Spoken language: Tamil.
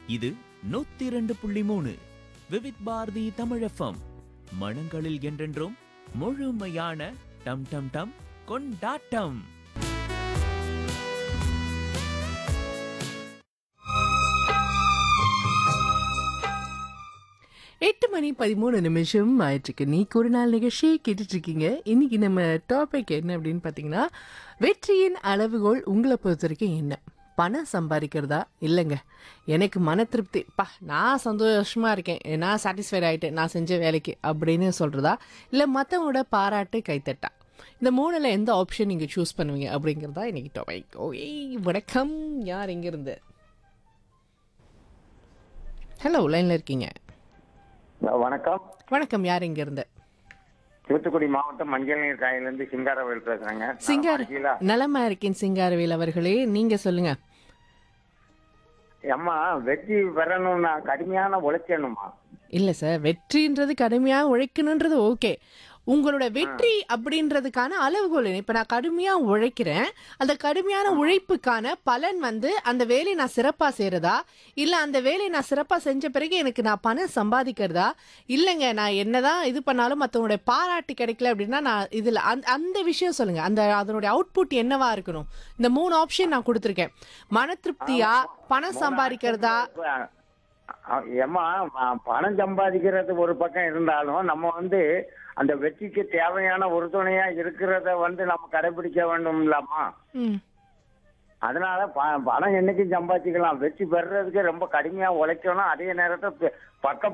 இது நூத்தி இரண்டு புள்ளி மூணு விவித் பாரதி தமிழஃபம் மனங்களில் என்றென்றும் முழுமையான டம் டம் டம் கொண்டாட்டம் எட்டு மணி பதிமூணு நிமிஷம் ஆயிட்டுருக்கு நீ ஒரு நாள் நிகழ்ச்சியை கேட்டுட்டு இருக்கீங்க இன்னைக்கு நம்ம டாபிக் என்ன அப்படின்னு பார்த்தீங்கன்னா வெற்றியின் அளவுகோல் உங்களை பொறுத்த வரைக்கும் என்ன பணம் சம்பாதிக்கிறதா இல்லைங்க எனக்கு மன திருப்தி பா நான் சந்தோஷமா இருக்கேன் நான் சாட்டிஸ்ஃபைட் ஆகிட்டேன் நான் செஞ்ச வேலைக்கு அப்படின்னு சொல்றதா இல்லை மற்றவங்களோட பாராட்டு கைத்தட்டா இந்த மூணில் எந்த ஆப்ஷன் நீங்கள் சூஸ் பண்ணுவீங்க அப்படிங்கிறதா இன்னைக்கு டாபிக் ஓகே வணக்கம் யார் எங்கேருந்து ஹலோ லைனில் இருக்கீங்க வணக்கம் வணக்கம் யார் எங்கேருந்து தூத்துக்குடி மாவட்டம் மஞ்சள் நீர் காயிலிருந்து சிங்காரவேல் பேசுறேங்க சிங்கார நலமா இருக்கீங்களா? நலமா இருக்கேன் சிங்காரவேல் அவர்களே நீங்க சொல்லுங்க அம்மா வெற்றி பெறணும்னா கடுமையான உழைக்கணுமா இல்ல சார் வெற்றின்றது கடுமையா உழைக்கணுன்றது ஓகே உங்களோட வெற்றி அப்படின்றதுக்கான அளவுகோல் என்ன? இப்ப நான் கடுமையா உழைக்கிறேன் அந்த கடுமையான உழைப்புக்கான பலன் வந்து அந்த வேலையை நான் சிறப்பா செய்யறதா இல்ல அந்த வேலையை நான் சிறப்பா செஞ்ச பிறகு எனக்கு நான் பணம் சம்பாதிக்கிறதா இல்லைங்க நான் என்னதான் இது பண்ணாலும் மற்றவங்களுடைய பாராட்டு கிடைக்கல அப்படின்னா நான் இதுல அந்த அந்த விஷயம் சொல்லுங்க அந்த அதனுடைய அவுட்புட் என்னவா இருக்கணும் இந்த மூணு ஆப்ஷன் நான் கொடுத்துருக்கேன் மன திருப்தியா பணம் சம்பாதிக்கிறதா ஏமா பணம் சம்பாதிக்கிறது ஒரு பக்கம் இருந்தாலும் நம்ம வந்து அந்த வெற்றிக்கு தேவையான உறுதுணையா இருக்கிறத வந்து நம்ம கடைபிடிக்க வேண்டும் இல்லாமா ம் அதனால ப- பணம் என்னைக்கும் சம்பாதிக்கலாம் வெற்றி பெறுறதுக்கு ரொம்ப கடுமையா உழைக்கணும் அதே நேரத்தில் பக்க